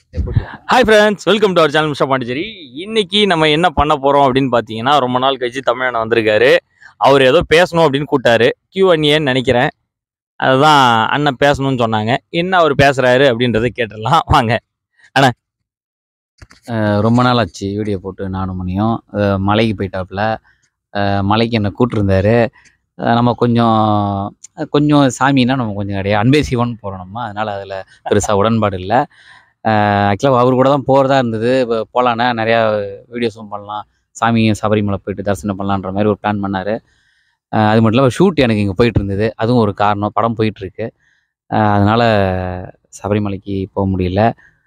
Hi friends welcome to our channel mister Pondicherry இன்னைக்கு நம்ம என்ன பண்ண போறோம் அப்படின்னு பார்த்தீங்கன்னா ரொம்ப நாள் கழிச்சு தமிழனை வந்திருக்காரு அவர் ஏதோ பேசணும் அப்படின்னு கூட்டாரு கியூ அண்ணியன்னு நினைக்கிறேன் அதுதான் அண்ணன் பேசணும்னு சொன்னாங்க என்ன அவர் பேசுறாரு அப்படின்றத கேட்டுடலாம் வாங்க அஹ் ரொம்ப நாள் ஆச்சு வீடியோ போட்டு நானும் மணியும் அஹ் மலைக்கு போயிட்டாப்புல அஹ் மலைக்கு என்னை கூப்பிட்டுருந்தாரு அஹ் நம்ம கொஞ்சம் கொஞ்சம் சாமின்னா நம்ம கொஞ்சம் கிடையாது அன்பே சிவன் போகிறோம் நம்ம அதனால் அதில் பெருசாக உடன்பாடு இல்லை ஆக்சுவலாக அவர் கூட தான் போகிறதா இருந்தது இப்போ போகலான்னா நிறையா வீடியோஸும் பண்ணலாம் சாமி சபரிமலை போயிட்டு தரிசனம் பண்ணலான்ற மாதிரி ஒரு பிளான் பண்ணார் அது மட்டும் இல்லாமல் ஷூட் எனக்கு இங்கே போயிட்டு இருந்தது அதுவும் ஒரு காரணம் படம் போயிட்டுருக்கு அதனால் சபரிமலைக்கு போக முடியல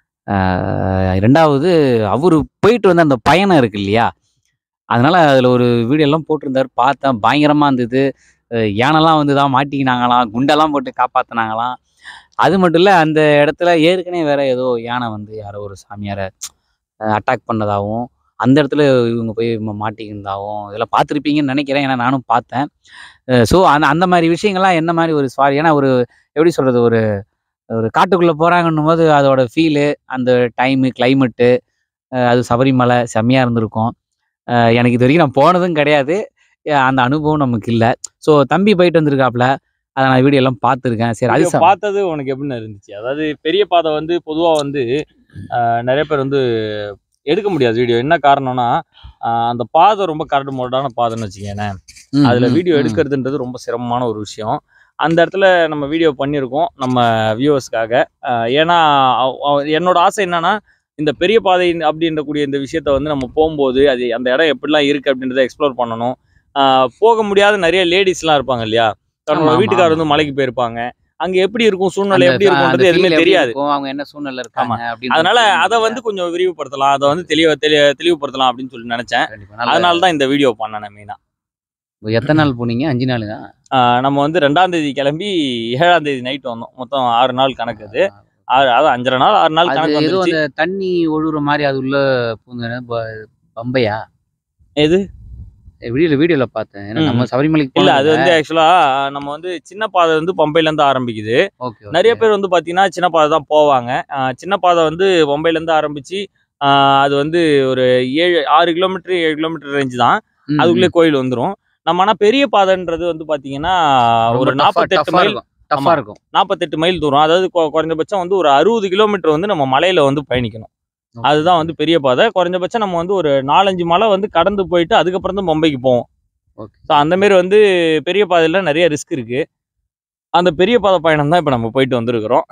ஆஹ் ரெண்டாவது அவர் போயிட்டு வந்த அந்த பயணம் இருக்கு இல்லையா அதனால அதில் ஒரு வீடியோ எல்லாம் போட்டிருந்தாரு பார்த்தேன் பயங்கரமாக இருந்தது அஹ் யானைலாம் வந்து தான் மாட்டிக்கினாங்களாம் குண்டெல்லாம் போட்டு காப்பாற்றினாங்களாம் அது மட்டும் இல்லை அந்த இடத்துல ஏற்கனவே வேற ஏதோ யானை வந்து யாரோ ஒரு சாமியாரை அட்டாக் பண்ணதாகவும் அந்த இடத்துல இவங்க போய் ம- மாட்டிக்கிருந்தாகவும் இதெல்லாம் பார்த்துருப்பீங்கன்னு நினைக்கிறேன் ஏன்னா நானும் பார்த்தேன் ஸோ அந்த அந்த மாதிரி விஷயங்கள்லாம் என்ன மாதிரி ஒரு சுவாரி ஏன்னா ஒரு எப்படி சொல்கிறது ஒரு ஒரு காட்டுக்குள்ளே போகிறாங்கன்னும் போது அதோட ஃபீலு அந்த டைமு கிளைமேட்டு அது சபரிமலை செம்மையாக இருந்திருக்கும் அஹ் எனக்கு இது வரைக்கும் நான் போனதும் கிடையாது அஹ் அந்த அனுபவம் நமக்கு இல்லை ஸோ தம்பி போயிட்டு வந்திருக்காப்புல அதை நான் வீடியோ எல்லாம் பார்த்துருக்கேன் சரி அது Video ச- பார்த்தது உனக்கு எப்படின்னு இருந்துச்சு அதாவது பெரிய பாதை வந்து பொதுவாக வந்து ஆஹ், நிறைய பேர் வந்து எடுக்க முடியாது வீடியோ என்ன காரணம்னா ஆஹ், அந்த பாதை ரொம்ப கரடு முரடான பாதைன்னு வச்சுக்கேன் ம், அதுல ம், வீடியோ ம். எடுக்கிறதுன்றது ரொம்ப சிரமமான ஒரு விஷயம் அந்த இடத்துல நம்ம வீடியோ பண்ணியிருக்கோம் நம்ம வியூவர்ஸ்க்காக ஏன்னா அவ- அவ- என்னோட ஆசை என்னன்னா இந்த பெரிய பாதை அப்படின்றக்கூடிய இந்த விஷயத்த வந்து நம்ம போகும்போது அது அந்த இடம் எப்படிலாம் இருக்கு அப்படின்றத எக்ஸ்ப்ளோர் பண்ணணும் ஆஹ் போக முடியாத நிறைய லேடிஸ்லாம் இருப்பாங்க இல்லையா தன்னோட ஆமா, வீட்டுக்காரர் ஆமா. வந்து மலைக்கு போயிருப்பாங்க அங்க எப்படி இருக்கும் சூழ்நிலை அந்த எப்படி ஃப- அந்த இருக்கும்ன்றது feel எதுவுமே எப்படி தெரியாது இருக்கும், அவங்க என்ன சூழ்நிலை இருக்காங்க அப்படின்னு அதனால தெரியும் அதை இல்லையா? வந்து கொஞ்சம் விரிவுபடுத்தலாம் அதை வந்து தெளிவ தெளி தெளிவுபடுத்தலாம் அப்படின்னு சொல்லி நினைச்சேன் கண்டிப்பா. நல்ல- அதனால தான் இந்த வீடியோ பண்ணேன் மெயினா எத்தனை நாள் போனீங்க அஞ்சு நாளுங்க ஆஹ் நம்ம வந்து ரெண்டாம் தேதி கிளம்பி ஏழாம் தேதி நைட் வந்தோம் மொத்தம் ஆறு நாள் கணக்கு அது ஆறு அதான் அஞ்சரை நாள் ஆறு நாள் அது கணக்கு ஏதோ வந்துருச்சு அந்த தண்ணி ஒழுகுற மாதிரி அது உள்ள பூந்த ப- பம்பையா எது வீடியோல வீடியோல பார்த்தேன் ஏன்னா ம். நம்ம சபரிமலைக்கு இல்ல அது வந்து ஆக்சுவலா நம்ம வந்து சின்ன பாதை வந்து பம்பையில இருந்து ஆரம்பிக்குது ஓகே நிறைய பேர் வந்து பாத்தீங்கன்னா சின்ன பாதை தான் போவாங்க ஆஹ் சின்ன பாதை வந்து பம்பையில இருந்து ஆரம்பிச்சு ஆஹ் அது வந்து ஒரு ஏழு ஆறு கிலோமீட்டர் ஏழு கிலோமீட்டர் ரேஞ்ச் தான் அதுக்குள்ளே கோயில் வந்துரும் நம்ம ஆனா பெரிய பாதைன்றது வந்து பாத்தீங்கன்னா ஒரு நாற்பத்தெட்டு மைல் டஃபா ஆமா. இருக்கும் நாற்பத்தெட்டு மைல் தூரம் அதாவது கொ- குறைஞ்சபட்சம் வந்து ஒரு அறுபது கிலோமீட்டர் வந்து நம்ம மலையில வந்து பயணிக்கணும் அதுதான் வந்து பெரிய பாதை குறைஞ்சபட்சம் நம்ம வந்து ஒரு நாலஞ்சு மலை வந்து கடந்து போயிட்டு அதுக்கப்புறம் தான் மும்பைக்கு போவோம் ஓகே ஸோ அந்த மாரி வந்து பெரிய பாதையில் நிறைய ரிஸ்க் இருக்கு அந்த பெரிய பாதை பயணம் தான் இப்போ நம்ம போயிட்டு வந்திருக்கிறோம்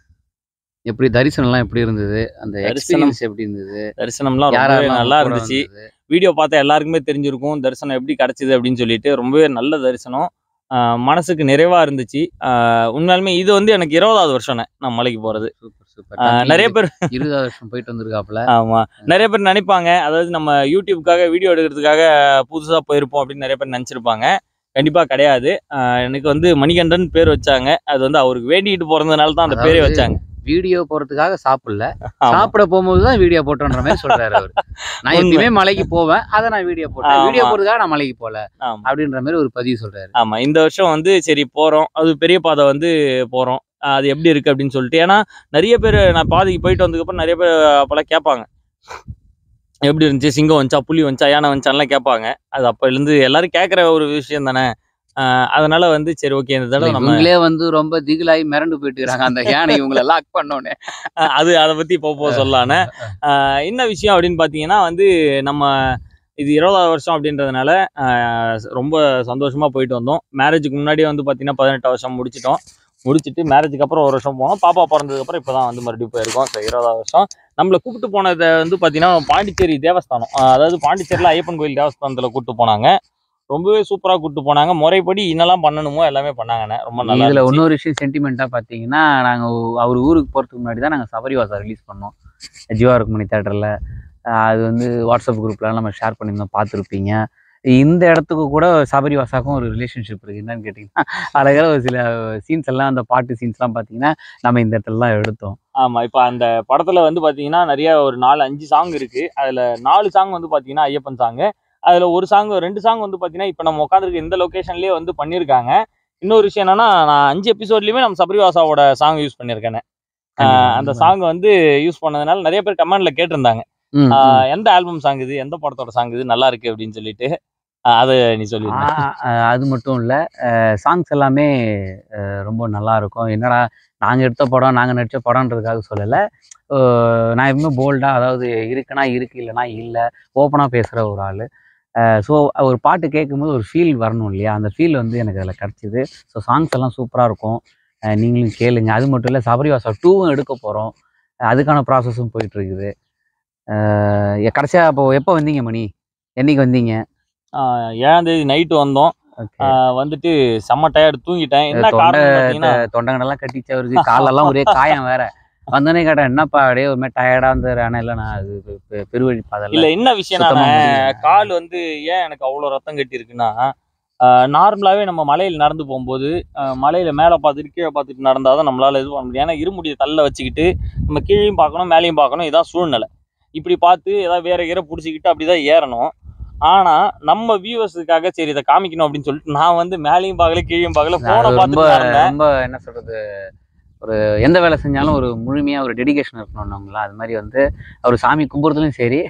எப்படி தரிசனம்லாம் எப்படி இருந்தது அந்த தரிசனம். எக்ஸ்பீரியன்ஸ் எப்படி இருந்தது தரிசனம்லாம் யார் ரொம்பவே யாரெல்லாம் நல்லா கூட இருந்துச்சு வந்தது? வீடியோ பார்த்தா எல்லாருக்குமே தெரிஞ்சிருக்கும் தரிசனம் எப்படி கிடைச்சது அப்படின்னு சொல்லிட்டு ரொம்பவே நல்ல தரிசனம் ஆஹ் மனசுக்கு நிறைவா இருந்துச்சு ஆஹ் உண்மையாலுமே இது வந்து எனக்கு இருபதாவது வருஷம் நான் மலைக்கு போறது சூப்பர் சூப்பர் ஆஹ் நிறைய பேர் இருபதாவது வருஷம் போயிட்டு வந்திருக்காப்புல ஆமா நிறைய பேர் நினைப்பாங்க அதாவது நம்ம யூடியூப்காக வீடியோ எடுக்கிறதுக்காக புதுசா போயிருப்போம் அப்படின்னு நிறைய பேர் நினைச்சிருப்பாங்க கண்டிப்பா கிடையாது ஆஹ் எனக்கு வந்து மணிகண்டன் பேர் வச்சாங்க அது வந்து அவருக்கு வேண்டிட்டு பிறந்ததுனால தான் அந்த பேரே அதாவது வச்சாங்க வீடியோ போறதுக்காக சாப்பிடல ஆமா. சாப்பிட போகும்போது தான் வீடியோ போட்டோன்ற மாதிரி சொல்றாரு அவர் நான் உண்மை. எப்பயுமே மலைக்கு போவேன் அதை நான் வீடியோ போட்டேன் ஆமா. வீடியோ போறதுக்காக நான் மலைக்கு போல ஆமா அப்படின்ற மாதிரி ஒரு பதிவு சொல்றாரு ஆமா இந்த வருஷம் வந்து சரி போறோம் அது பெரிய பாதை வந்து போறோம் ஆஹ் அது எப்படி இருக்கு அப்படின்னு சொல்லிட்டு ஏன்னா நிறைய பேர் நான் பாதைக்கு போயிட்டு வந்ததுக்கப்புறம் நிறைய பேர் அப்போல்லாம் கேட்பாங்க எப்படி இருந்துச்சு சிங்கம் வந்துச்சா புலி வந்துச்சா யானை வந்துச்சான்லாம் கேட்பாங்க அது அப்போலேருந்து எல்லாரும் கேட்குற ஒரு விஷயம் தானே ஆஹ் அதனால வந்து சரி ஓகே இந்த தடவை நம்ம இவங்களே வந்து ரொம்ப திகிலாகி மிரண்டு போயிட்டு இருக்காங்க அந்த யானை இவங்களை லாக் பண்ணோன்னே ஆஹ் அது அதை பத்தி இப்போ போ சொல்லலான்னு ஆஹ் என்ன விஷயம் அப்படின்னு பார்த்தீங்கன்னா வந்து நம்ம இது இருபதாவது வருஷம் அப்படின்றதுனால ஆஹ் ரொம்ப சந்தோஷமா போயிட்டு வந்தோம் மேரேஜுக்கு முன்னாடியே வந்து பார்த்தீங்கன்னா பதினெட்டு வருஷம் முடிச்சிட்டோம் முடிச்சிட்டு மேரேஜுக்கு அப்புறம் ஒரு வருஷம் போனோம் பாப்பா பிறந்ததுக்கப்புறம் இப்போ தான் வந்து மறுபடியும் போயிருக்கோம் ஸோ இருபதாவது வருஷம் நம்மளை கூப்பிட்டு போனதை வந்து பார்த்தீங்கன்னா பாண்டிச்சேரி தேவஸ்தானம் ஆஹ் அதாவது பாண்டிச்சேரியில் ஐயப்பன் கோயில் தேவஸ்தானத்தில் கூப்பிட்டு போனாங்க ரொம்பவே சூப்பராக கூப்பிட்டு போனாங்க முறைப்படி என்னெல்லாம் பண்ணணுமோ எல்லாமே பண்ணாங்கண்ணே ரொம்ப நல்லா இதுல இருந்துச்சு. இன்னொரு விஷயம் சென்டிமெண்ட்டா பாத்தீங்கன்னா நாங்க ஒ- அவர் ஊருக்கு போறதுக்கு முன்னாடி தான் நாங்க சபரிவாசா ரிலீஸ் பண்ணோம் ஜீவா ருக்மணி தேட்டர்ல அது வந்து வாட்ஸ்அப் குரூப்ல நம்ம ஷேர் பண்ணியிருந்தோம் பார்த்துருப்பீங்க இந்த இடத்துக்கு கூட சபரிவாசாக்கும் ஒரு ரிலேஷன்ஷிப் இருக்கு என்னன்னு கேட்டிங்கன்னா அழகான ஒரு சில சீன்ஸ் எல்லாம் அந்த பாட்டு சீன்ஸ்லாம் பார்த்தீங்கன்னா நம்ம இந்த இடத்துல தான் எடுத்தோம் ஆமா இப்போ அந்த படத்துல வந்து பாத்தீங்கன்னா நிறைய ஒரு நாலு அஞ்சு சாங் இருக்கு அதுல நாலு சாங் வந்து பாத்தீங்கன்னா ஐயப்பன் சாங் அதுல ஒரு சாங் ரெண்டு சாங் வந்து பாத்தீங்கன்னா இப்போ நம்ம உட்காந்துருக்க இந்த லொகேஷன்லயே வந்து பண்ணியிருக்காங்க இன்னொரு விஷயம் என்னன்னா நான் அஞ்சு எபிசோட்லயுமே நம்ம சபரிவாசாவோட சாங் யூஸ் பண்ணியிருக்கேன் கண்டிப்பா, அந்த கண்டிப்பா. சாங் வந்து யூஸ் பண்ணதுனால நிறைய பேர் கமெண்ட்ல கேட்டிருந்தாங்க ம், ம். ஆஹ் எந்த ஆல்பம் சாங் இது எந்த படத்தோட சாங் இது நல்லா இருக்கு அப்படின்னு சொல்லிட்டு ஆஹ் அதை நீ சொல்லிருந்த ஆ, ஆ, அது மட்டும் இல்லை சாங்ஸ் எல்லாமே அஹ், ரொம்ப நல்லா இருக்கும் என்னடா நாங்கள் எடுத்த படம் நாங்கள் நடித்த படம்ன்றதுக்காக சொல்லலை நான் எப்பவுமே போல்டாக அதாவது இருக்குன்னா இருக்கு இல்லைன்னா இல்லை ஓப்பனாக பேசுகிற ஒரு ஆள் ஸோ ஒரு பாட்டு கேட்கும்போது ஒரு ஃபீல் வரணும் இல்லையா அந்த ஃபீல் வந்து எனக்கு அதில் கிடச்சிது ஸோ சாங்ஸ் எல்லாம் சூப்பராக இருக்கும் அஹ், நீங்களும் கேளுங்க அது மட்டும் இல்லை சபரிவாசா டூவும் எடுக்க போகிறோம் அதுக்கான ப்ராசஸும் போயிட்டுருக்குது கடைசியாக அப்போ எப்போ வந்தீங்க மணி என்னைக்கு வந்தீங்க ஆஹ் ஏழாம் தேதி நைட்டு வந்தோம் ஓகே ஆஹ் வந்துட்டு செம்ம டயர்டு தூங்கிட்டேன் என்ன தொண்டை காரணம் பார்த்தீங்கன்னா தொண்டங்கடெல்லாம் கட்டிச்சு அவருக்கு காலெல்லாம் ஒரே காயம் வேற வந்தோடனே கேட்டேன் என்னப்பா அப்படியே ஒரு மாதிரி டயர்டா இருந்தாரு ஆனா இல்ல நான் அது பெ- பெ- பெருவழி இல்ல பாதையில என்ன விஷயம் சுத்தமா முடியல. கால் வந்து ஏன் எனக்கு அவ்வளோ ரத்தம் கட்டி இருக்குன்னா நார்மலாகவே நம்ம மலையில் நடந்து போகும்போது ஆஹ் மலையில மேலே பார்த்துட்டு கீழே பார்த்துட்டு நடந்தால் தான் நம்மளால இது பண்ண முடியும் ஏன்னா இருமுடியை தள்ள வச்சுக்கிட்டு நம்ம கீழையும் பார்க்கணும் மேலேயும் பார்க்கணும் இதான் சூழ்நிலை இப்படி பார்த்து ஏதாவது வேற கீரை பிடிச்சிக்கிட்டு அப்படிதான் ஏறணும் ஆனா நம்ம வியூவர்ஸுக்காக சரி இதை காமிக்கணும் அப்படின்னு சொல்லிட்டு நான் வந்து மேலேயும் பார்க்கல கீழையும் பார்க்கல போனை அது ரொம்ப பார்த்துட்டு நடந்தேன் ரொம்ப என்ன சொல்றது ஒரு எந்த வேலை செஞ்சாலும் ஒரு முழுமையா ஒரு டெடிகேஷன் இருக்கணும்னாங்களா அது மாதிரி வந்து அவர் சாமி கும்புறதுலையும் சரி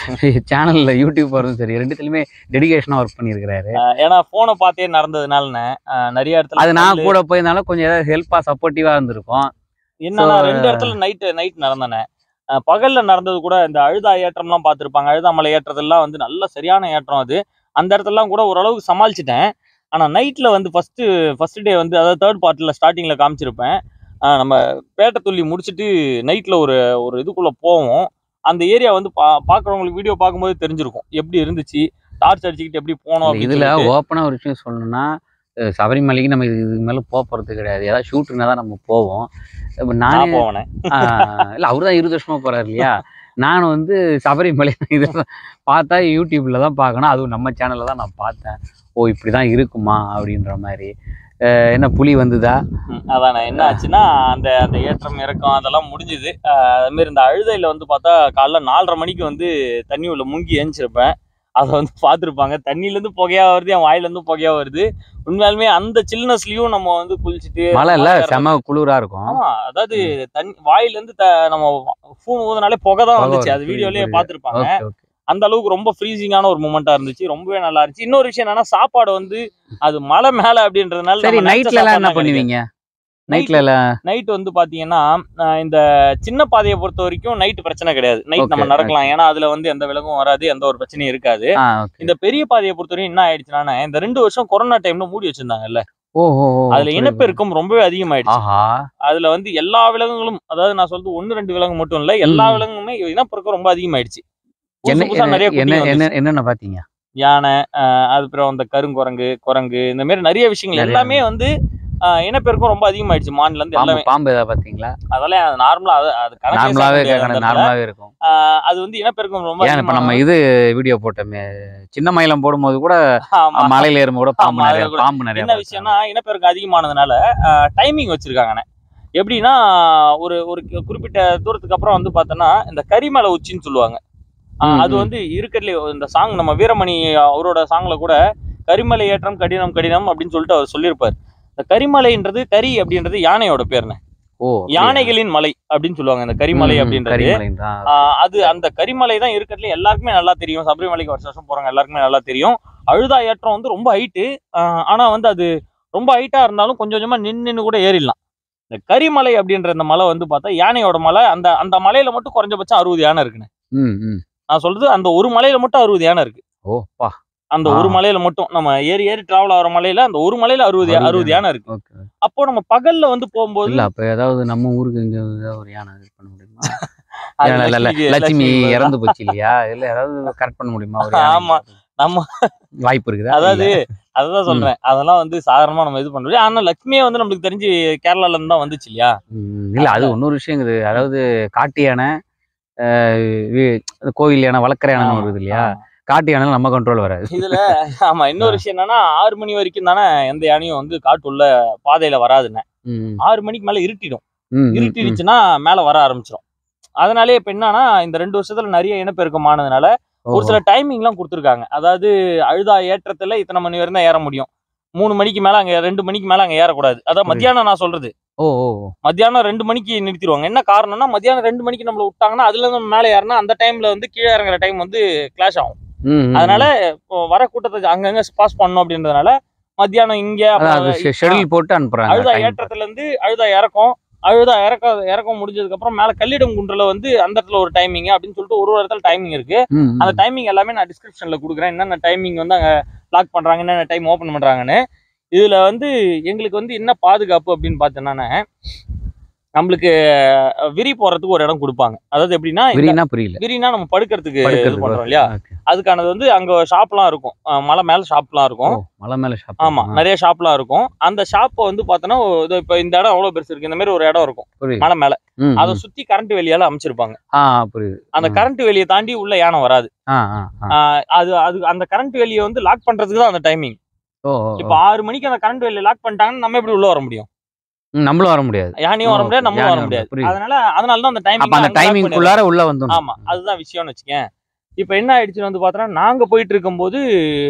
சேனல்ல யூடியூப் வரதும் சரி ரெண்டுத்துலயுமே டெடிகேஷனா ஒர்க் பண்ணியிருக்கிறாரு ஆஹ் ஏன்னா போனை பார்த்தே நடந்ததுனால நிறைய இடத்துல அது நான் கல்லு- கூட போயிருந்தாலும் கொஞ்சம் ஏதாவது ஹெல்ப்பா சப்போர்ட்டிவா இருந்திருக்கும் என்னன்னா So, ரெண்டு இடத்துல நைட்டு நைட் நடந்தானே அஹ் பகல்ல நடந்தது கூட இந்த அழுதா ஏற்றம்லாம் பார்த்துருப்பாங்க அழுதாமலை ஏற்றதெல்லாம் வந்து நல்ல சரியான ஏற்றம் அது அந்த இடத்துலலாம் கூட ஓரளவுக்கு சமாளிச்சிட்டேன் ஆனா நைட்ல வந்து ஃபர்ஸ்ட் ஃபர்ஸ்ட் டே வந்து அதாவது தேர்ட் பார்ட்ல ஸ்டார்டிங்ல காமிச்சிருப்பேன் அஹ் நம்ம பேட்டை துள்ளி முடிச்சுட்டு நைட்ல ஒரு ஒரு இதுக்குள்ள போவோம் அந்த ஏரியா வந்து பா பார்க்குறவங்களுக்கு வீடியோ பார்க்கும்போது தெரிஞ்சிருக்கும் எப்படி இருந்துச்சு டார்ச் அடிச்சுக்கிட்டு எப்படி போனோம் இல்ல, அப்படின்னு இதுல சொல்லிட்டு. ஓப்பனா ஒரு விஷயம் சொல்லணும்னா அஹ் சபரிமலைக்கு நம்ம இது- இதுக்கு மேல போக போறது கிடையாது ஏதாவது ஷூட்டுனா தான் நம்ம போவோம் இப்ப நான் நானே போவனே ஆஹ் இல்ல அவரு தான் இருபது வருஷமா போறாரு இல்லையா நான் வந்து சபரிமலை இதெல்லாம் பார்த்தா யூடியூப்ல தான் பார்க்கணும் அதுவும் நம்ம சேனல்ல தான் நான் பார்த்தேன் ஓ இப்படிதான் இருக்குமா அப்படின்ற மாதிரி அஹ் என்ன புலி வந்துதா ம், அதானே என்ன ஆச்சுன்னா அந்த அந்த ஏற்றம் இறக்கம் அதெல்லாம் முடிஞ்சுது ஆஹ் அது மாதிரி இந்த அழுதையில வந்து பார்த்தா காலைல நாலரை மணிக்கு வந்து தண்ணி உள்ள முங்கி ஏஞ்சிருப்பேன் அதை வந்து பார்த்துருப்பாங்க தண்ணியிலேருந்து புகையா வருது என் வாயிலேருந்து புகையா வருது உண்மையாலுமே அந்த சில்னஸ்லயும் நம்ம வந்து குளிச்சுட்டு மழை இல்ல மலை ஏறுறது- செம குளிரா இருக்கும் ஆமா அதாவது தண்ணி வாயிலேருந்து த நம்ம ஃபோன் ஊதுனாலே புகை தான் புகை வந்துச்சு அது வருது, வீடியோலயே புரியுது. பார்த்துருப்பாங்க ஓகே ஓகே அந்த அளவுக்கு ரொம்ப ஃப்ரீசிங்கான ஒரு மூமெண்டா இருந்துச்சு ரொம்பவே நல்லா இருந்துச்சு இன்னொரு விஷயம் என்னன்னா சாப்பாடு வந்து அது மலை மேல அப்படின்றதுனால சரி நம்ம நினைச்ச நைட்ல எல்லாம் என்ன சாப்பாடுலாம் கிடைக்காது. பண்ணுவீங்க நைட்ல எல்லாம் நைட் வந்து பாத்தீங்கன்னா ஆஹ் இந்த சின்ன பாதையை பொறுத்த வரைக்கும் நைட் பிரச்சனை கிடையாது நைட் Okay, நம்ம நடக்கலாம் ஏன்னா அதுல வந்து எந்த விலங்கும் வராது எந்த ஒரு பிரச்சனையும் இருக்காது ஆ ஓகே இந்த பெரிய பாதையை பொறுத்த வரைக்கும் என்ன ஆயிடுச்சுன்னா இந்த ரெண்டு வருஷம் கொரோனா டைம்ல மூடி வச்சிருந்தாங்கல்ல ஓ ஓ ஓ, அதுல புரியுது. இனப்பெருக்கம் ரொம்பவே அதிகமாயிடுச்சு ஆஹா அதுல வந்து எல்லா விலங்குகளும் அதாவது நான் சொல்றது ஒன்னு ரெண்டு விலங்கு மட்டும் இல்ல எல்லா ம். விலங்குமே இனப்பெருக்கம் ரொம்ப அதிகமாயிடுச்சு புதுசு என்ன புதுசா நிறைய என்ன குட்டிங்க என்ன வந்துச்சு. என்னென்ன பாத்தீங்க யானை ஆஹ் அதுக்கப்புறம் இந்த கருங்குரங்கு குரங்கு இந்த மாதிரி நிறைய விஷயங்கள் நிறைய. எல்லாமே வந்து ஆஹ் இனப்பெருக்கம் ரொம்ப அதிகமாயிடுச்சு மான்ல இருந்து பாம்பு எல்லாமே பாம்பு ஏதாவது பாத்தீங்களா அதெல்லாம் நார்மலா அது அது கணக்கே சேர்க்க நார்மலாவே முடியாது அந்த கேட்கணும் இடத்துல. நார்மலாவே இருக்கும் ஆஹ் அது வந்து இனப்பெருக்கம் ரொம்ப ஏன் இப்ப அதிகமான- நம்ம இது வீடியோ போட்டோமே சின்ன மயிலம் போடும்போது கூட ஆமா. மலையில ஏறும்போது கூட பாம்பு ஆமா, நிறைய அதுல கூட. பாம்பு நிறைய என்ன பார்த்தேன். விஷயம்னா இனப்பெருக்கம் அதிகமானதுனால டைமிங் வச்சிருக்காங்கண்ணே எப்படின்னா ஒரு ஒரு கு- குறிப்பிட்ட தூரத்துக்கு அப்புறம் வந்து பார்த்தோன்னா இந்த கரிமலை உச்சின்னு சொல்லுவாங்க ஆஹ் ம், அது ம். வந்து இருக்கிறதுல இந்த சாங் நம்ம வீரமணி அவரோட சாங்ல கூட கரிமலை ஏற்றம் கடினம் கடினம் அப்படின்னு சொல்லிட்டு அவர் சொல்லியிருப்பார் இந்த கரிமலைன்றது கரி அப்படின்றது யானையோட பேருண்ணே ஓ அப்படியா? யானைகளின் மலை அப்படின்னு சொல்லுவாங்க இந்த கரிமலை ம், அப்படின்றது கரிமலைன்றா. ஆஹ் அது அந்த கரிமலை தான் இருக்கிறதுல எல்லாருக்குமே நல்லா தெரியும் சபரிமலைக்கு வருஷம் வருஷம் போறாங்க எல்லாருக்குமே நல்லா தெரியும் அழுதா ஏற்றம் வந்து ரொம்ப ஹைட்டு ஆனா வந்து அது ரொம்ப ஹைட்டா இருந்தாலும் கொஞ்சம் கொஞ்சமா நின்னு நின்னு கூட ஏறிடலாம் இந்த கரிமலை அப்படின்ற இந்த மலை வந்து பார்த்தா யானையோட மலை அந்த அந்த மலையில மட்டும் குறைஞ்சபட்சம் அறுபது யானை இருக்குண்ணே ம் ம் நான் சொல்றது அந்த ஒரு மலையில மட்டும் அறுபது யானை இருக்கு ஓ பா அந்த ஆ. ஒரு மலையில மட்டும் நம்ம ஏறி ஏறி டிராவல் ஆகிற மலையில அந்த ஒரு மலையில அறுபது யா- அறுபது அறுபது யானை இருக்கு ஓகே அப்போ நம்ம பகல்ல வந்து போகும்போது இல்ல அப்ப ஏதாவது நம்ம ஊருக்கு இங்க ஏதாவது ஒரு யானை இது பண்ண முடியுமா அது இல்ல, இல்ல, இல்ல, லட்சுமிக்கு- லட்சுமி லட்சுமிக்கு இறந்து போச்சு இல்லையா இல்ல ஏதாவது கரெக்ட் பண்ண முடியுமா ஒரு யானை? ஆமா. நம்ம வாய்ப்பு இருக்குதா அதாவது இல்ல. அதுதான் சொல்றேன் அதெல்லாம் வந்து சாதாரணமா நம்ம இது பண்ண முடியும் ஆனா லட்சுமியே வந்து நம்மளுக்கு தெரிஞ்சு கேரளால இருந்து தான் வந்துச்சு இல்லையா ம், இல்ல அது இன்னொரு விஷயம் இருக்குது அதாவது காட்டு யானை அஹ், வி- கோவில் யானை வளர்க்குற யானை ஆமா, வருது இல்லையா ஆமா. காட்டு யானை நம்ம கண்ட்ரோல் வராது இதுல ஆமா இன்னொரு விஷயம் என்னன்னா ஆறு மணி வரைக்கும் தானே எந்த யானையும் வந்து காட்டுள்ள பாதையில வராதுன்னு ம், ஆறு மணிக்கு மேல இருட்டிடும் ம், ம், ம். இருட்டிடுச்சுன்னா மேல வர ஆரம்பிச்சிடும் அதனாலே இப்ப என்னன்னா இந்த ரெண்டு வருஷத்துல நிறைய இனப்பெருக்கம் ஆனதுனால ஒரு ஓஹோ. சில டைமிங்லாம் கொடுத்துருக்காங்க அதாவது அழுதா ஏற்றத்துல இத்தனை மணி வரைக்கும் தான் ஏற முடியும் மூணு மணிக்கு மேல அங்க ரெண்டு மணிக்கு மேல அங்க ஏறக்கூடாது அதான் புரியுது. மத்தியானம் நான் சொல்றது ஓ ஓ ஓ. மத்தியானம் ரெண்டு மணிக்கு நிறுத்திடுவாங்க என்ன காரணம்னா மத்தியானம் ரெண்டு மணிக்கு நம்மள விட்டாங்கன்னா அதுல இருந்து நம்ம மேலே ஏறினா அந்த டைம்ல வந்து கீழே இறங்குற டைம் வந்து கிளாஷ் ஆகும் ம், ம், அதனால இப்போ வர கூட்டத்தை அங்கங்க பாஸ் பண்ணணும் அப்படின்றதுனால மத்தியானம் இங்க அதான் அது அப்புறம் ஷெடியூல் போட்டு அனுப்புறாங்க அழுதா time ஏற்றத்துல இருந்து அழுதா இறக்கம் அழுதா இறக்க இறக்கம் முடிஞ்சதுக்கு அப்புறம் மேல கல்லிடம் குன்றுல வந்து அந்த இடத்துல ஒரு டைமிங் அப்படின்னு சொல்லிட்டு ஒரு ஒரு இடத்துல டைமிங் இருக்கு ம், ம். அந்த டைமிங் எல்லாமே நான் டிஸ்கிரிப்ஷன்ல கொடுக்குறேன் என்னென்ன டைமிங் வந்து அங்க லாக் பண்றாங்க என்னென்ன டைம் ஓபன் பண்றாங்கன்னு இதுல வந்து எங்களுக்கு வந்து என்ன பாதுகாப்பு அப்படின்னு பார்த்தோன்னா நம்மளுக்கு அஹ், விரி போறதுக்கு ஒரு இடம் கொடுப்பாங்க அதாவது எப்படின்னா இந்த விரினா புரியல விரினா நம்ம படுக்கிறதுக்கு இது படுக்கிறது பண்றோம் இல்லையா Okay. அதுக்கானது வந்து அங்க ஷாப்லாம் இருக்கும் அஹ், மலை மேல ஷாப்லாம் ஓ, இருக்கும் மலை மேல ஷாப் ஆமா நிறைய ஷாப்லாம் இருக்கும் அந்த ஷாப்பை வந்து பார்த்தோன்னா இதோ இப்போ இந்த இடம் அவ்வளவு பெருசு இருக்கு இந்த மாதிரி ஒரு இடம் இருக்கும் புரியுது மலை மேல ம், அதை ம். சுத்தி கரண்ட் வேலியால அமைச்சிருப்பாங்க ஆ புரியுது அந்த ம். கரண்ட் வேலியை தாண்டி உள்ள யானை வராது ஆ ஆ ஆ. ஆஹ் அது அது அந்த கரண்ட் வேலியை வந்து லாக் பண்றதுக்கு தான் அந்த டைமிங் ஓ ஓ, ஓ. இப்போ ஆறு மணிக்கு அந்த கரண்ட் வேலியை லாக் பண்ணிட்டாங்கன்னா நம்ம எப்படி உள்ள வர முடியும் ம், நம்மளும் வர முடியாது யானையும் வர ஓ, முடியாது நம்மளும் யானை வர வர முடியாது புரியுது. அதனால அதனால தான் அந்த அப்ப அந்த டைமிங் டைமிங்குள்ளார உள்ள வந்துடும் ஆமா அதுதான் விஷயம்னு வச்சுக்கேன் இப்போ என்ன ஆயிடுச்சுன்னு வந்து பார்த்தோன்னா நாங்க போயிட்டு இருக்கும்போது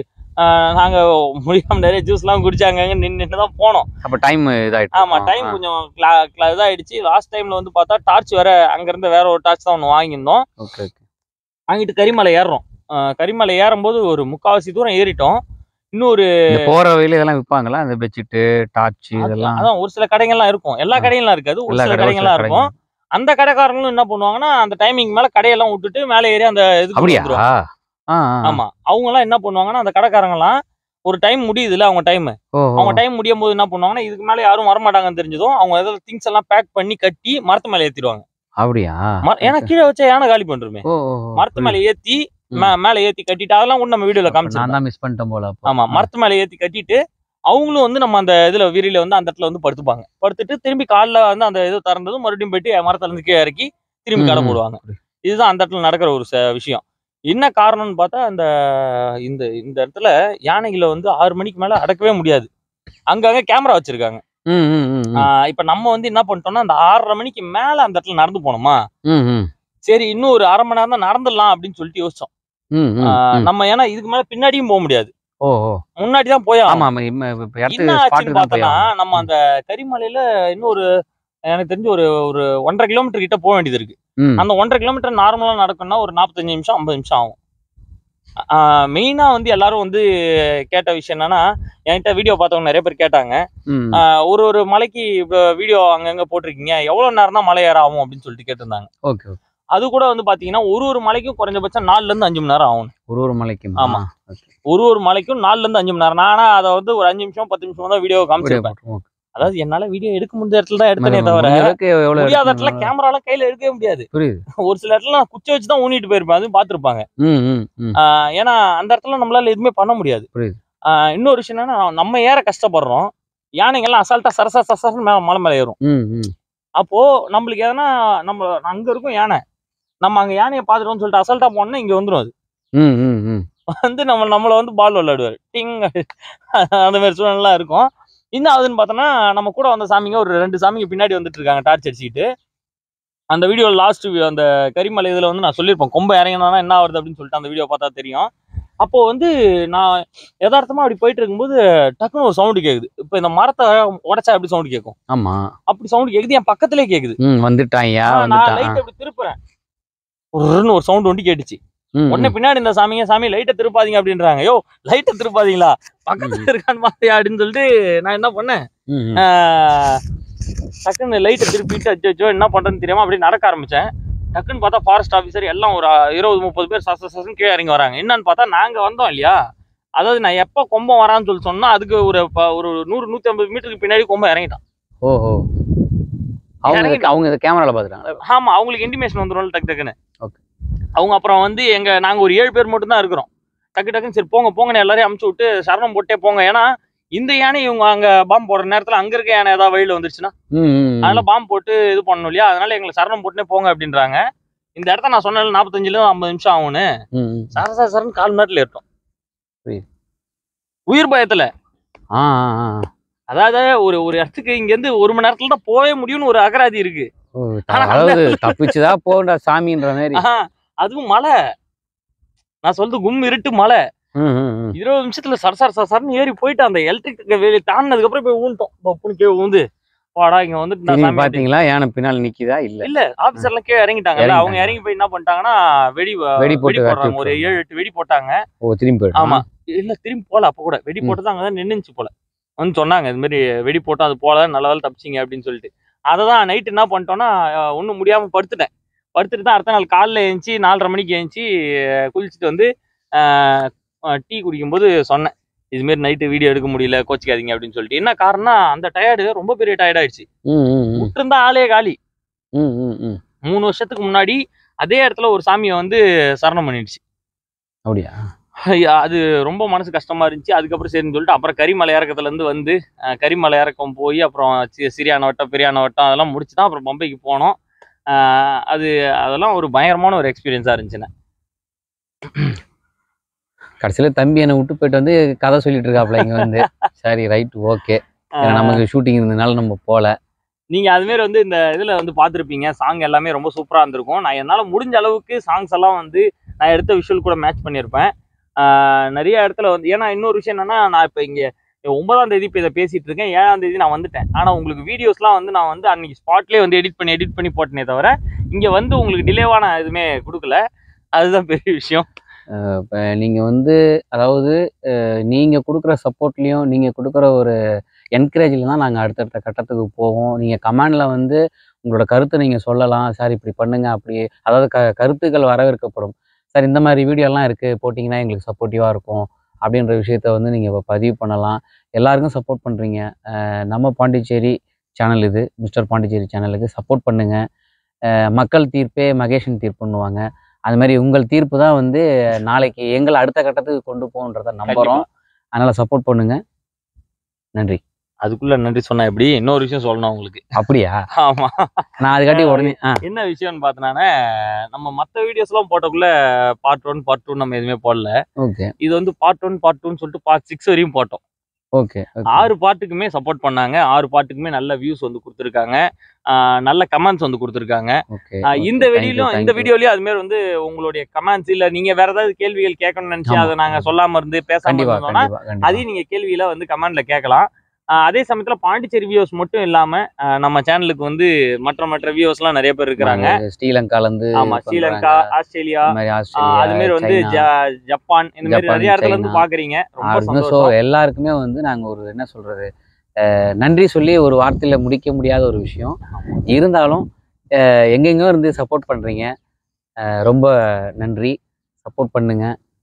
ஆஹ் நாங்க முடியாம நிறைய ஜூஸ்லாம் குடிச்சாங்க நின்று நின்று தான் போனோம் அப்ப டைம் இதாயிட்டு ஆமா இருக்கும். டைம் ஆ, கொஞ்சம் cla- cla- இதாயிடுச்சு லாஸ்ட் டைம்ல வந்து பார்த்தா டார்ச் வேற அங்க இருந்து வேற ஒரு டார்ச் தான் ஒன்று வாங்கியிருந்தோம் ஓகே ஓகே வாங்கிட்டு கரிமலை ஏறுறோம் ஆஹ் கரிமலை ஏறும்போது ஒரு முக்காவாசி தூரம் ஏறிட்டோம் இன்னொரு இந்த போற வழியில இதெல்லாம் விப்பாங்களா இந்த பெட்ஷீட் டார்ச் இதெல்லாம் அதான் ஒரு சில கடைகள்லாம் இருக்கும் எல்லா ஆ. கடைகள்லாம் இருக்காது ஒரு எல்லா சில கடை ஒரு சில கடைகள்லாம் இருக்கும் கடைங்க. அந்த கடைக்காரங்களும் என்ன பண்ணுவாங்கன்னா அந்த டைமிங் மேல கடையெல்லாம் விட்டுட்டு மேலே ஏறி அந்த இதுக்கு அப்படியா வந்துருவாங்க. ஆ, ஆ, ஆ. ஆமா அவங்க எல்லாம் என்ன பண்ணுவாங்கன்னா அந்த கடைக்காரங்கலாம் ஒரு டைம் முடியுதுல்ல அவங்க டைம் ஓ, ஓ. அவங்க டைம் முடியும் போது என்ன பண்ணுவாங்கன்னா இதுக்கு மேல யாரும் வரமாட்டாங்கன்னு தெரிஞ்சதும் அவங்க ஏதாவது திங்ஸ் எல்லாம் பேக் பண்ணி கட்டி மரத்து மேல ஏத்திடுவாங்க அப்படியா மர- ஏன்னா கீழே வச்சா யானை காலி பண்றோமே ஓ, ஓ, ஓ. மரத்து மேல ஏத்தி ம். மே- மேல ஏத்தி கட்டிட்டு அதெல்லாம் கூட நம்ம வீடியோல அப்ப நான் காமிச்சிருக்கோம் தான் மிஸ் பண்ணிட்டேன் போல அப்போ. ஆமா மரத்து மேல ஏத்தி கட்டிட்டு அவங்களும் வந்து நம்ம அந்த இதுல விரியில வந்து அந்த இடத்துல வந்து படுத்துப்பாங்க படுத்துட்டு திரும்பி காலைல வந்து அந்த இது திறந்ததும் மறுபடியும் போயிட்டு மரத்துல இருந்து கீழே இறக்கி திரும்பி ம், கடை ம். போடுவாங்க இதுதான் அந்த இடத்துல நடக்கிற ஒரு ச- விஷயம் என்ன காரணம்னு பார்த்தா அந்த இந்த இந்த இடத்துல யானைகளை வந்து ஆறு மணிக்கு மேல அடக்கவே முடியாது அங்கங்க கேமரா வச்சிருக்காங்க ம், ம், ம், ம். ஆஹ் இப்ப நம்ம வந்து என்ன பண்ணிட்டோம்னா அந்த ஆறரை மணிக்கு மேல அந்த இடத்துல நடந்து போனோமா ம், ம். சரி இன்னும் ஒரு அரை மணி நேரம் தான் நடந்துடலாம் அப்படின்னு சொல்லிட்டு யோசிச்சோம் ம், ம், ஆஹ் ம். நம்ம ஏன்னா இதுக்கு மேல பின்னாடியும் போக முடியாது ஓ ஓ முன்னாடி தான் போய் ஆமா ஆமா இம்ம- இப்ப இடத்து என்ன ஸ்பாட்டுக்கு ஆச்சுன்னு தான் போய் பார்த்தோம்னா ஆகணும். நம்ம அந்த கரிமலையில இன்னும் ஒரு எனக்கு தெரிஞ்சு ஒரு ஒரு ஒன்றரை கிலோமீட்டர் கிட்ட போக வேண்டியது இருக்கு ம். அந்த ஒன்றரை கிலோமீட்டர் நார்மலா நடக்கணும்னா ஒரு நாற்பத்தஞ்சு நிமிஷம் ஐம்பது நிமிஷம் ஆகும் மெயினா வந்து எல்லாரும் வந்து கேட்ட விஷயம் என்னன்னா என்கிட்ட வீடியோ பார்த்தவங்க நிறைய பேர் கேட்டாங்க ம். ஆஹ் ஒரு ஒரு மலைக்கு வீடியோ அங்கங்க போட்டிருக்கீங்க எவ்வளவு நேரம் தான் மலை ஏற ஆகும் அப்படின்னு சொல்லிட்டு கேட்டிருந்தாங்க ஓகே ஓகே. அது கூட வந்து பாத்தீங்கன்னா ஒரு ஒரு மலைக்கும் குறைஞ்சபட்சம் நாலுல இருந்து அஞ்சு மணி நேரம் ஆகும் ஒரு ஒரு மலைக்கு ஆமா. ஒரு ஒரு மலைக்கும் நாலுல இருந்து அஞ்சு மணி நேரம் நானா அதை வந்து ஒரு அஞ்சு நிமிஷம் பத்து நிமிஷம் தான் வீடியோ காமிச்சிருப்பேன் அதாவது என்னால வீடியோ எடுக்க முடிஞ்ச இடத்துல தான் எடுத்தனே தவிர முடியாத இடத்துல கேமரால கையில எடுக்கவே முடியாது புரியுது ஒரு சில இடத்துல நான் குச்சி வச்சு தான் ஊனிட்டு போயிருப்பேன் அதுவும் பார்த்திருப்பாங்க ம், ம், ம். ஆஹ் ஏன்னா அந்த இடத்துல நம்மளால எதுவுமே பண்ண முடியாது புரியுது. ஆஹ் இன்னொரு விஷயம் என்னன்னா நம்ம ஏற கஷ்டப்படுறோம் யானைங்கெல்லாம் அசால்ட்டா சரசா சரசரன்னு மேல மலை மேல ஏறும் ம், ம். அப்போ நம்மளுக்கு எதனா நம்ம அங்க இருக்கும் யானை நம்ம அங்க யானையை பார்த்துட்டோம்னு சொல்லிட்டு அசால்ட்டா போனோம்னா இங்க வந்துரும் அது ம், ம், ம். வந்து நம்ம நம்மள வந்து பால் விளையாடுவாரு டிங் அந்த மாதிரி சூழ்நிலாம் இருக்கும் என்ன ஆகுதுன்னு பார்த்தோன்னா நம்ம கூட வந்த சாமிங்க ஒரு ரெண்டு சாமிங்க பின்னாடி வந்துட்டு இருக்காங்க டார்ச் அடிச்சுக்கிட்டு அந்த வீடியோ லாஸ்ட் அந்த கரிமலை இதில் வந்து நான் சொல்லியிருப்பேன் கொம்ப இறங்கினா என்ன ஆகுது அப்படின்னு சொல்லிட்டு அந்த வீடியோ பார்த்தா தெரியும் அப்போ வந்து நான் யதார்த்தமா அப்படி போயிட்டு இருக்கும்போது டக்குன்னு ஒரு சவுண்டு கேக்குது இப்போ இந்த மரத்தை உடைச்சா எப்படி சவுண்டு கேட்கும் ஆமா அப்படி சவுண்டு கேக்குது என் பக்கத்துலேயே கேக்குது ம் வந்துட்டான்யா ஆனா, நான் வந்துட்டான் லைட் அப்படி திருப்புறேன் ஒருன்னு ஒரு சவுண்ட் ஒண்டி கேட்டுச்சு ம், உடனே பின்னாடி இந்த சாமிங்க சாமி லைட்டை திருப்பாதீங்க அப்படின்றாங்க யோ லைட்டை திருப்பாதீங்களா பக்கத்துல இருக்கான்னு பாத்தியா அப்படின்னு சொல்லிட்டு நான் என்ன பண்ணேன் ம், ம். ஆஹ், டக்குன்னு லைட்டை திருப்பிட்டு அச்சோ என்ன பண்றேன்னு தெரியாம அப்படியே நடக்க ஆரம்பிச்சேன் டக்குன்னு பார்த்தா ஃபாரஸ்ட் ஆஃபீஸர் எல்லாம் ஒரு இருபது முப்பது பேர் சச சசன்னு கீழே இறங்கி வராங்க என்னன்னு பார்த்தா நாங்க வந்தோம் இல்லையா அதாவது நான் எப்போ கொம்பம் வரான்னு சொல்லி சொன்னா அதுக்கு ஒரு ப- ஒரு நூறு நூத்தி ஐம்பது மீட்டருக்கு பின்னாடி கொம்பம் இறங்கிட்டான் ஓஹோ அவங்க இறங்கி- இதை- அவங்க இதை கேமரால பாத்துட்டாங்க ஆமா அவங்களுக்கு இன்டிமேஷன் வந்துடும் டக்கு டக்குன்னு Okay. அவங்க அப்புறம் வந்து எங்க நாங்க ஒரு ஏழு பேர் மட்டும் தான் இருக்கிறோம் டக்கு டக்குன்னு சரி போங்க போங்கன்னு எல்லாரையும் அமுச்சு விட்டு சரணம் போட்டே போங்க ஏன்னா இந்த யானை இவங்க அங்க பாம்பு போடுற நேரத்துல அங்க இருக்க யானை ஏதாவது வழியில வந்துருச்சுன்னா ம், ம், ம். அதனால பாம்பு போட்டு இது பண்ணணும் இல்லையா அதனால எங்களுக்கு சரணம் போட்டுனே போங்க அப்படின்றாங்க இந்த இடத்த நான் சொன்னேன் நாற்பத்தஞ்சுல இருந்து ஐம்பது நிமிஷம் ஆகும்னு ம், ம். சர சர சரன்னு கால் மணி நேரத்துல ஏறிட்டோம் புரியுது. உயிர் பயத்துல ஆ ஆ, ஆ. அதாவது ஒரு ஒரு இடத்துக்கு இங்க இருந்து ஒரு மணி நேரத்துல தான் போவே முடியும்னு ஒரு அகராதி இருக்கு ஓ, ஆனா அந்த- அதாவது தப்பிச்சுதான் போகண்டா சாமின்ற மாதிரி ஆஹா, அதுவும் மலை நான் சொல்றது கும் இருட்டு மலை ம், ம், ம். இருபது நிமிஷத்துல சர சர சர சரன்னு ஏறி போயிட்டு அந்த எலக்ட்ரிக் வேலி தாண்டினதுக்கு அப்புறம் போய் ஊன்ட்டோம் பப்புன்னு கீழே ஊந்து வாடா இங்க வந்துட்டு நான் திரும்பி சாமி ஆட்டி- பாத்தீங்களா யானை பின்னால் நிக்குதா இல்ல இல்ல ஆபீசர் எல்லாம் கீழே இறங்கிட்டாங்கல்ல அவங்க இறங்கிட்டாங்க. இறங்கி போய் என்ன பண்ணிட்டாங்கன்னா வெடி வ- வெடி போட்டு வெடி வெட்டி போடுறாங்க ஒரு விட்டுறாங்க. ஏழு எட்டு வெடி போட்டாங்க ஓ திரும்பி போயிடும் ஆமா இல்ல திரும்பி போல அப்ப கூட வெடி ம். போட்டது அங்கதான் நின்னுச்சு போல வந்து சொன்னாங்க இது மாதிரி வெடி போட்டோம் அது போல நல்ல வேலை தப்பிச்சிங்க அப்படின்னு சொல்லிட்டு அதை தான் நைட் என்ன பண்ணிட்டோம்னா அஹ், ஒண்ணும் முடியாம படுத்துட்டேன் படுத்துட்டு தான் அடுத்த நாள் காலைல எழுந்துச்சி நாலரை மணிக்கு எழுந்துச்சி குளிச்சுட்டு வந்து டீ குடிக்கும்போது சொன்னேன் இதுமாரி நைட்டு வீடியோ எடுக்க முடியல கோச்சிக்காதீங்க அப்படின்னு சொல்லிட்டு என்ன காரணம்னா அந்த டயர்டு ரொம்ப பெரிய டயர்ட் ஆயிடுச்சு ம், ம், ம். விட்டுருந்தா ஆளே காலி ம், ம், ம். மூணு வருஷத்துக்கு முன்னாடி அதே இடத்துல ஒரு சாமியை வந்து சரணம் பண்ணிடுச்சு அப்படியா ஐயா, அது ரொம்ப மனசு கஷ்டமா இருந்துச்சு அதுக்கப்புறம் சரின்னு சொல்லிட்டு அப்புறம் கரிமலை இறக்கத்துல இருந்து வந்து அஹ், கரிமலை இறக்கம் போய் அப்புறம் சி- சிறியான வட்டம் பெரியான வட்டம் அதெல்லாம் முடிச்சு தான் அப்புறம் பம்பைக்கு போனோம் அஹ், அது அதெல்லாம் ஒரு பயங்கரமான ஒரு எக்ஸ்பீரியன்ஸா இருந்துச்சுண்ணே கடைசியில தம்பி என்னை விட்டு போயிட்டு வந்து கதை சொல்லிட்டு இருக்காப்ல இங்க வந்து சரி ரைட் ஓகே நமக்கு ஷூட்டிங் இருந்ததுனால நம்ம போல நீங்க அது மாதிரி வந்து இந்த இதுல வந்து பார்த்துருப்பீங்க சாங் எல்லாமே ரொம்ப சூப்பரா இருந்திருக்கும் நான் என்னால முடிஞ்ச அளவுக்கு சாங்ஸ் எல்லாம் வந்து நான் எடுத்த விஷுவல் கூட மேட்ச் பண்ணியிருப்பேன் ஆஹ் நிறைய இடத்துல வந்து ஏன்னா இன்னொரு விஷயம் என்னன்னா நான் இப்போ இங்க ஒன்பதாம் தேதி இப்போ இதை பேசிட்டு இருக்கேன் ஏழாம் தேதி நான் வந்துட்டேன் ஆனா உங்களுக்கு வீடியோஸ்லாம் வந்து நான் வந்து அன்னைக்கு ஸ்பாட்லேயே வந்து எடிட் பண்ணி எடிட் பண்ணி போட்டேனே தவிர இங்க வந்து உங்களுக்கு டிலேவான எதுவுமே கொடுக்கல அதுதான் பெரிய விஷயம் இப்போ நீங்க வந்து அதாவது அஹ், நீங்க கொடுக்குற சப்போர்ட்லயும் நீங்க கொடுக்குற ஒரு என்கரேஜ்ல தான் நாங்கள் அடுத்தடுத்த கட்டத்துக்கு போவோம் நீங்க கமெண்ட்ல வந்து உங்களோட கருத்தை நீங்க சொல்லலாம் சார் இப்படி பண்ணுங்க அப்படி அதாவது க கருத்துக்கள் வரவேற்கப்படும் சார் இந்த மாதிரி வீடியோலாம் இருக்கு போட்டிங்கன்னா எங்களுக்கு சப்போர்ட்டிவா இருக்கும் அப்படின்ற விஷயத்த வந்து நீங்க இப்போ பதிவு பண்ணலாம் எல்லாருக்கும் சப்போர்ட் பண்றீங்க அஹ், நம்ம பாண்டிச்சேரி சேனல் இது மிஸ்டர் பாண்டிச்சேரி சேனலுக்கு சப்போர்ட் பண்ணுங்க அஹ், மக்கள் தீர்ப்பே மகேஷன் தீர்ப்புன்னுவாங்க அது மாதிரி உங்கள் தீர்ப்பு தான் வந்து நாளைக்கு எங்களை அடுத்த கட்டத்துக்கு கொண்டு போகுன்றத நம்புறோம் அதனால சப்போர்ட் பண்ணுங்க நன்றி அதுக்குள்ள நன்றி சொன்னா எப்படி இன்னொரு விஷயம் சொல்லணும் உங்களுக்கு அப்படியா ஆமா நான் அதுக்காட்டி உடனே ஆ என்ன விஷயம்னு பார்த்தனானே நம்ம மற்ற வீடியோஸ்லாம் போட்டக்குள்ள பார்ட் ஒன் பார்ட் டூ நம்ம எதுவுமே போடல ஓகே இது வந்து பார்ட் ஒன் பார்ட் டூன்னு சொல்லிட்டு பார்ட் சிக்ஸ் வரையும் போட்டோம் ஓகே ஆறு பாட்டுக்குமே சப்போர்ட் பண்ணாங்க ஆறு பாட்டுக்குமே நல்ல வியூஸ் வந்து கொடுத்துருக்காங்க ஆஹ் நல்ல கமெண்ட்ஸ் வந்து கொடுத்துருக்காங்க ஓகே ஆஹ் இந்த வெளியிலும் இந்த வீடியோலயும் அது மாதிரி வந்து உங்களுடைய கமெண்ட்ஸ் இல்ல நீங்க வேற ஏதாவது கேள்விகள் கேட்கணும்னு நினைச்சு ஆமா. அதை நாங்க சொல்லாம இருந்து பேசாம கண்டிப்பா இருந்தோம்னா கண்டிப்பா கண்டிப்பா அதையும் நீங்க கேள்வியில வந்து கமெண்ட்ல கேட்கலாம் ஆஹ் அதே சமயத்துல பாண்டிச்சேரி வியூஸ் மட்டும் இல்லாம ஆஹ் நம்ம சேனலுக்கு வந்து மற்ற மற்ற வியூஸ் எல்லாம் நிறைய பேர் இருக்கிறாங்க நம்ம ஸ்ரீலங்கால இருந்து ஆமா ஸ்ரீலங்கா ஆஸ்திரேலியா இந்த மாதிரி ஆஹ் ஆஸ்திரேலியா அது மாதிரி வந்து சைனா, ஜ- ஜப்பான் இந்த மாதிரி ஜப்பான், நிறைய இடத்துல இருந்து சைனா. பாக்குறீங்க ரொம்ப ஆருமே ஸோ சந்தோஷம் எல்லாருக்குமே வந்து நாங்க ஒரு என்ன சொல்றது அஹ், நன்றி சொல்லி ஒரு வார்த்தையில முடிக்க முடியாத ஒரு விஷயம் இருந்தாலும் அஹ், எங்கெங்கோ இருந்து சப்போர்ட் பண்றீங்க அஹ், ரொம்ப நன்றி சப்போர்ட் பண்ணுங்க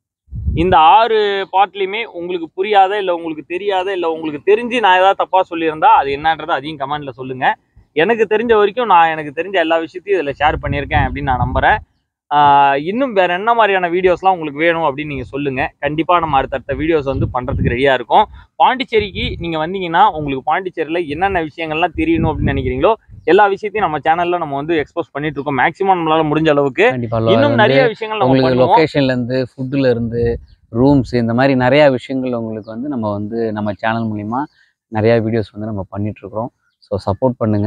இந்த ஆறு பாட்லயுமே உங்களுக்கு புரியாத இல்ல உங்களுக்கு தெரியாத இல்ல உங்களுக்கு தெரிஞ்சு நான் ஏதாவது தப்பா சொல்லியிருந்தா அது என்னன்றதை அதையும் கமெண்ட்ல சொல்லுங்க எனக்கு தெரிஞ்ச வரைக்கும் நான் எனக்கு தெரிஞ்ச எல்லா விஷயத்தையும் இதுல ஷேர் பண்ணியிருக்கேன் அப்படின்னு நான் நம்புறேன் ஆஹ் இன்னும் வேற என்ன மாதிரியான வீடியோஸ்லாம் உங்களுக்கு வேணும் அப்படின்னு நீங்க சொல்லுங்க கண்டிப்பா நம்ம அடுத்தடுத்த வீடியோஸ் வந்து பண்றதுக்கு ரெடியா இருக்கும் பாண்டிச்சேரிக்கு நீங்க வந்தீங்கன்னா உங்களுக்கு பாண்டிச்சேரியில என்னென்ன விஷயங்கள்லாம் தெரியணும் அப்படின்னு நினைக்கிறீங்களோ எல்லா விஷயத்தையும் நம்ம சேனல்ல நம்ம வந்து எக்ஸ்போஸ் பண்ணிட்டு இருக்கோம் மேக்ஸிமம் நம்மளால முடிஞ்ச அளவுக்கு கண்டிப்பா இன்னும் வந்து நிறைய விஷயங்கள் நம்ம உங்களுக்கு பண்ணுவோம் லொக்கேஷன்ல இருந்து ஃபுட்டுல இருந்து ரூம்ஸ் இந்த மாதிரி நிறைய விஷயங்கள் உங்களுக்கு வந்து நம்ம வந்து நம்ம சேனல் மூலிமா நிறைய வீடியோஸ் வந்து நம்ம பண்ணிட்டு இருக்கிறோம் ஸோ சப்போர்ட் பண்ணுங்க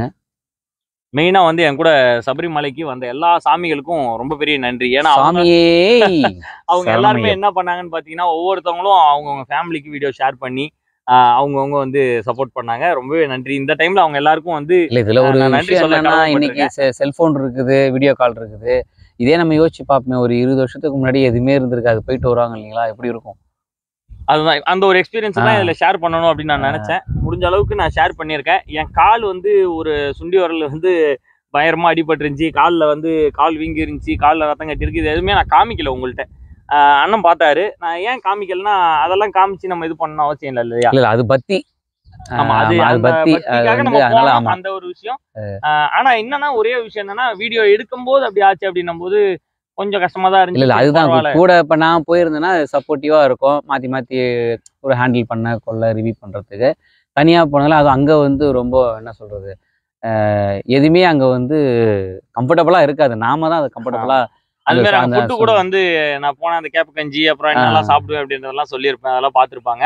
மெயினா வந்து என் கூட சபரிமலைக்கு வந்த எல்லா சாமிகளுக்கும் ரொம்ப பெரிய நன்றி ஏன்னா அவங்க சாமியே அவங்க எல்லாருமே சரணமையப்பா. என்ன பண்ணாங்கன்னு பாத்தீங்கன்னா ஒவ்வொருத்தவங்களும் அவங்கவுங்க ஃபேமிலிக்கு வீடியோ ஷேர் பண்ணி ஆஹ் அவங்கவங்க வந்து சப்போர்ட் பண்ணாங்க ரொம்பவே நன்றி இந்த டைம்ல அவங்க எல்லாருக்கும் வந்து இல்ல இதுல ஒரு நான் நன்றி விஷயம் சொல்ல என்னன்னா இன்னைக்கு செல்போன் இருக்குது வீடியோ கால் இருக்குது இதே நம்ம யோசிச்சு பார்ப்போமே ஒரு இருபது வருஷத்துக்கு முன்னாடி எதுவுமே இருந்திருக்காது போயிட்டு வருவாங்க இல்லைங்களா எப்படி இருக்கும் அதுதான் அந்த ஒரு எக்ஸ்பீரியன்ஸ் தான் ஆ. இதுல ஷேர் பண்ணணும் அப்படின்னு நான் ஆ. நினைச்சேன் முடிஞ்ச அளவுக்கு நான் ஷேர் பண்ணியிருக்கேன் என் கால் வந்து ஒரு சுண்டி வரல வந்து பயங்கரமா அடிபட்டுருந்துச்சு காலில் வந்து கால் வீங்கி இருந்துச்சு காலில் ரத்தம் கட்டியிருக்கு இது எதுவுமே நான் காமிக்கல உங்கள்கிட்ட ஆஹ் அண்ணன் பார்த்தாரு நான் ஏன் காமிக்கலன்னா அதெல்லாம் காமிச்சு நம்ம இது பண்ண அவசியம் இல்லை இல்லையா இல்ல இல்ல அது பத்தி ஆமா அது ஆமா, அது அந்த பத்தி அது பக்திக்காக நம்ம வந்து அதனால போனோம், ஆமா அந்த ஒரு விஷயம் ஆஹ் ஆனா என்னன்னா ஒரே விஷயம் என்னன்னா வீடியோ எடுக்கும்போது அப்படி ஆச்சு அப்படின்னும் போது கொஞ்சம் கஷ்டமா தான் இல்ல இல்ல இருந்துச்சு அதுதான் பரவாயில்ல. கூட இப்ப நான் போயிருந்தேன்னா சப்போர்ட்டிவா இருக்கும் மாத்தி மாத்தி ஒரு ஹேண்டில் பண்ண கொள்ள ரிவ்யூ பண்றதுக்கு தனியா போனதால அது அங்க வந்து ரொம்ப என்ன சொல்றது அஹ் எதுவுமே அங்க வந்து கம்ஃபர்டபுளா இருக்காது நாம தான் அது கம்ஃபர்டபுளா அது மாதிரி அந்த ஃபுட்டு கூட வந்து நான் போன அந்த கேப்ப கஞ்சி அப்புறம் என்னெல்லாம் சாப்பிடுவேன் அப்படின்றதெல்லாம் சொல்லியிருப்பேன் அதெல்லாம் பார்த்துருப்பாங்க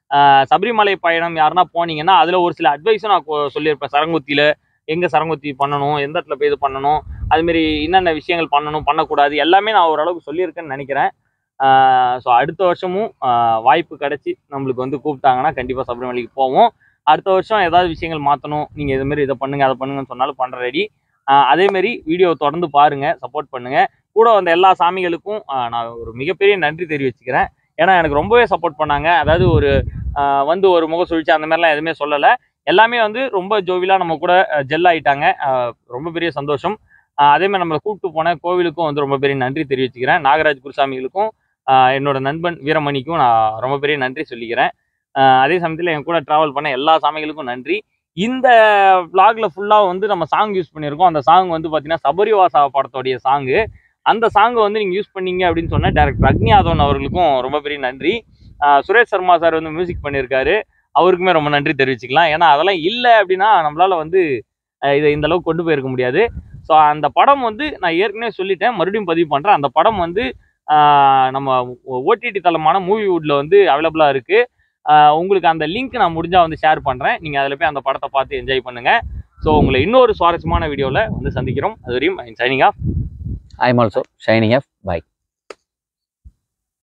சபரிமலை பயணம் யாருன்னா போனீங்கன்னா அதுல ஒரு சில அட்வைஸும் நான் கொ- சொல்லியிருப்பேன் சரங்குத்தியில எங்க சரங்குத்தி பண்ணணும் எந்த இடத்துல போய் இது பண்ணணும் அது மாதிரி என்னென்ன விஷயங்கள் பண்ணணும் பண்ணக்கூடாது எல்லாமே நான் ஓரளவுக்கு சொல்லியிருக்கேன்னு நினைக்கிறேன் ஸோ அடுத்த வருஷமும் ஆஹ் வாய்ப்பு கிடைச்சி நம்மளுக்கு வந்து கூப்பிட்டாங்கன்னா கண்டிப்பாக சபரிமலைக்கு போவோம் அடுத்த வருஷம் ஏதாவது விஷயங்கள் மாற்றணும் நீங்கள் இதுமாரி இதை பண்ணுங்க அதை பண்ணுங்கன்னு சொன்னாலும் பண்ணுற ரெடி அதேமாரி வீடியோ தொடர்ந்து பாருங்க சப்போர்ட் பண்ணுங்க கூட வந்த எல்லா சாமிகளுக்கும் ஆஹ் நான் ஒரு மிகப்பெரிய நன்றி தெரிவிச்சுக்கிறேன் ஏன்னா எனக்கு ரொம்பவே சப்போர்ட் பண்ணாங்க அதாவது ஒரு ஆஹ் வந்து ஒரு முக சுழிச்சு அந்த மாதிரிலாம் எதுவுமே சொல்லலை எல்லாமே வந்து ரொம்ப ஜோவிலாக நம்ம கூட ஜெல் ஆயிட்டாங்க ஆஹ் ரொம்ப பெரிய சந்தோஷம் ஆஹ் அதே மாதிரி நம்மளை கூப்பிட்டு போன கோவிலுக்கும் வந்து ரொம்ப பெரிய நன்றி தெரிவிச்சுக்கிறேன் நாகராஜ் குருசாமிகளுக்கும் ஆஹ் என்னோட நண்பன் வீரமணிக்கும் நான் ரொம்ப பெரிய நன்றி சொல்லிக்கிறேன் ஆஹ் அதே சமயத்தில் என் கூட ட்ராவல் பண்ண எல்லா சாமிகளுக்கும் நன்றி இந்த vlogல ஃபுல்லாக வந்து நம்ம சாங் யூஸ் பண்ணியிருக்கோம் அந்த சாங் வந்து பார்த்தீங்கன்னா சபரிவாசா படத்தோடைய சாங்கு அந்த சாங்கை வந்து நீங்கள் யூஸ் பண்ணீங்க அப்படின்னு சொன்ன டேரக்டர் அக்னியாதவன் அவர்களுக்கும் ரொம்ப பெரிய நன்றி ஆஹ் சுரேஷ் சர்மா சார் வந்து மியூசிக் பண்ணியிருக்காரு அவருக்குமே ரொம்ப நன்றி தெரிவிச்சுக்கலாம் ஏன்னா அதெல்லாம் இல்லை அப்படின்னா நம்மளால வந்து ஆஹ் இதை இந்த அளவுக்கு கொண்டு போயிருக்க முடியாது ஸோ அந்த படம் வந்து நான் ஏற்கனவே சொல்லிட்டேன் மறுபடியும் பதிவு பண்ணுறேன் அந்த படம் வந்து ஆஹ் நம்ம ஓடிடி தளமான மூவிவுட்டில் வந்து அவைலபிளாக இருக்குது உங்களுக்கு அந்த லிங்க் நான் முடிஞ்சால் வந்து ஷேர் பண்ணுறேன் நீங்கள் அதில் போய் அந்த படத்தை பார்த்து என்ஜாய் பண்ணுங்கள் ஸோ உங்களை இன்னொரு சுவாரஸ்யமான வீடியோவில் வந்து சந்திக்கிறோம் அது வரையும் signing off I am also signing off by